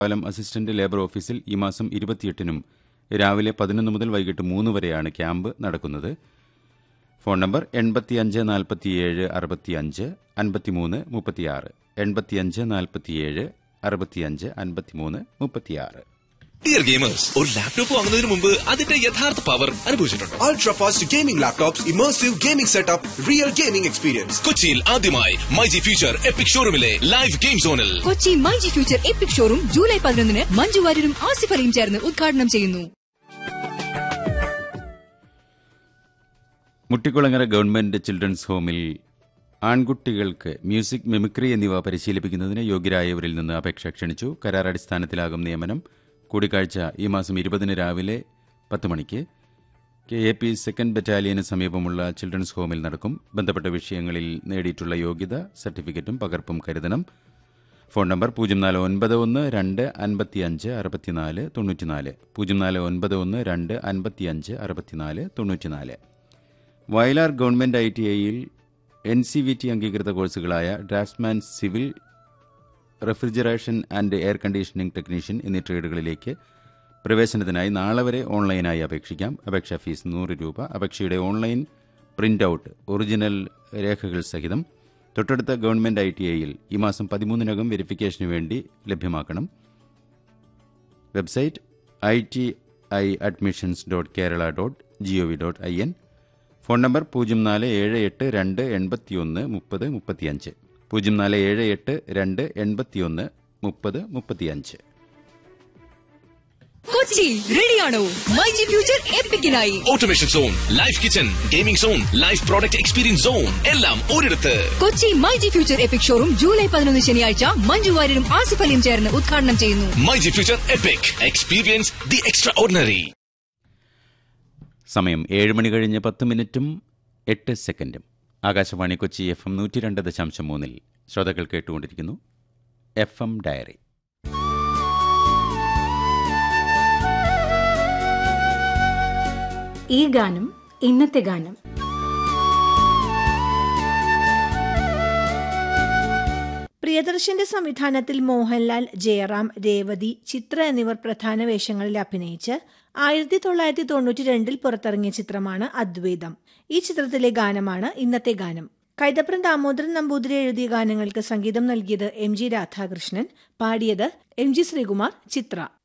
പാലം assistant labour ഓഫീസിൽ ഈ മാസം ഇരുപത്തിയെട്ടിനും രാവിലെ പതിനൊന്ന് മുതൽ വൈകിട്ട് മൂന്ന് വരെയാണ് ക്യാമ്പ് നടക്കുന്നത് ഫോൺ നമ്പർ എൺപത്തിയഞ്ച് നാൽപ്പത്തിയേഴ് അറുപത്തിയഞ്ച് അൻപത്തിമൂന്ന് മുപ്പത്തിയാറ് എൺപത്തിയഞ്ച് നാൽപ്പത്തിയേഴ് അറുപത്തിയഞ്ച് അൻപത്തിമൂന്ന് മുപ്പത്തിയാറ് ഡിയർ ഗെയിമേഴ്സ് ഒരു ലാപ്ടോപ്പ് വാങ്ങുന്നതിന് മുമ്പ് അതിന്റെ യഥാർത്ഥ പവർ അനുഭവിച്ചിട്ടുണ്ടോ Ultra fast gaming laptops, immersive gaming setup, real gaming experience. കൊച്ചിയിൽ ആദ്യമായി മൈജി ഫ്യൂച്ചർ എപ്പിക് ഷോറൂമിലെ ലൈവ് ഗെയിം സോണിൽ Kochi myG future epic showroom July പതിനൊന്നിന് മഞ്ജു വാര്യരും ആസിഫ് അലിയും ചേർന്ന് ഉദ്ഘാടനം ചെയ്യുന്നു മുട്ടിക്കുളങ്ങര ഗവൺമെന്റ് ചിൽഡ്രൻസ് ഹോമിൽ ആൺകുട്ടികൾക്ക് മ്യൂസിക് മിമിക്രി എന്നിവ പരിശീലിപ്പിക്കുന്നതിന് യോഗ്യരായവരിൽ നിന്ന് അപേക്ഷ ക്ഷണിച്ചു കരാർ അടിസ്ഥാനത്തിലാകും നിയമനം കൂടിക്കാഴ്ച ഈ മാസം ഇരുപതിന് രാവിലെ പത്ത് മണിക്ക് കെ എ പി സെക്കൻഡ് ബറ്റാലിയന് സമീപമുള്ള ചിൽഡ്രൻസ് ഹോമിൽ നടക്കും ബന്ധപ്പെട്ട വിഷയങ്ങളിൽ നേടിയിട്ടുള്ള യോഗ്യത സർട്ടിഫിക്കറ്റും പകർപ്പും കരുതണം ഫോൺ നമ്പർ പൂജ്യം നാല് ഒൻപത് ഒന്ന് രണ്ട് അൻപത്തിയഞ്ച് അറുപത്തിനാല് തൊണ്ണൂറ്റിനാല് പൂജ്യം നാല് ഒൻപത് ഒന്ന് രണ്ട് അൻപത്തിയഞ്ച് അറുപത്തിനാല് തൊണ്ണൂറ്റിനാല് വയലാർ ഗവൺമെന്റ് ഐ ടി ഐയിൽ എൻ സി വി ടി അംഗീകൃത കോഴ്സുകളായ draftsman civil refrigeration and air conditioning technician എന്നീ ട്രേഡുകളിലേക്ക് പ്രവേശനത്തിനായി നാളെ വരെ ഓൺലൈനായി അപേക്ഷിക്കാം അപേക്ഷാ ഫീസ് നൂറ് രൂപ അപേക്ഷയുടെ ഓൺലൈൻ പ്രിന്റ് ഔട്ട് ഒറിജിനൽ രേഖകൾ സഹിതം തൊട്ടടുത്ത ഗവൺമെന്റ് ഐ ടി ഐയിൽ ഈ മാസം പതിമൂന്നിനകം വെരിഫിക്കേഷന് വേണ്ടി ലഭ്യമാക്കണം website I T I admissions dot Kerala dot G O V dot I N phone number പൂജ്യം നാല് ഏഴ് എട്ട് രണ്ട് എൺപത്തിയൊന്ന് മുപ്പത് മുപ്പത്തിയഞ്ച് പൂജ്യം നാല് ഏഴ് എട്ട് രണ്ട് എൺപത്തിയൊന്ന് മുപ്പത് മുപ്പത്തിയഞ്ച് കൊച്ചി റെഡിയാണോ മൈജി ഫ്യൂച്ചർ എപ്പിക്കിനായി automation zone live kitchen gaming zone live product experience zone എല്ലാം ഒരിടത്ത് Kochi myG future epic showroom July പതിനൊന്ന് ശനിയാഴ്ച മഞ്ജു വാര്യരും ആസിഫ് അലിയും ചേർന്ന് ഉദ്ഘാടനം ചെയ്യുന്നു myG future epic experience the extraordinary സമയം ഏഴ് മണി കഴിഞ്ഞ് പത്ത് മിനിറ്റും എട്ട് സെക്കൻഡും ആകാശവാണി കൊച്ചി എഫ് എം നൂറ്റി രണ്ട് ദശാംശം മൂന്നിൽ ശ്രോതാക്കൾ കേട്ടുകൊണ്ടിരിക്കുന്നു എഫ് എം ഡയറി ഈ ഗാനം ഇന്നത്തെ ഗാനം പ്രിയദർശന്റെ സംവിധാനത്തിൽ മോഹൻലാൽ ജയറാം രേവതി ചിത്ര എന്നിവർ പ്രധാന വേഷങ്ങളിൽ അഭിനയിച്ച് ആയിരത്തി തൊള്ളായിരത്തി തൊണ്ണൂറ്റി രണ്ടിൽ പുറത്തിറങ്ങിയ ചിത്രമാണ് അദ്വൈതം ഈ ചിത്രത്തിലെ ഗാനമാണ് ഇന്നത്തെ ഗാനം കൈതപ്രം ദാമോദരൻ നമ്പൂതിരി എഴുതിയ ഗാനങ്ങൾക്ക് സംഗീതം നൽകിയത് എം ജി രാധാകൃഷ്ണൻ പാടിയത് എം ജി ശ്രീകുമാർ ചിത്ര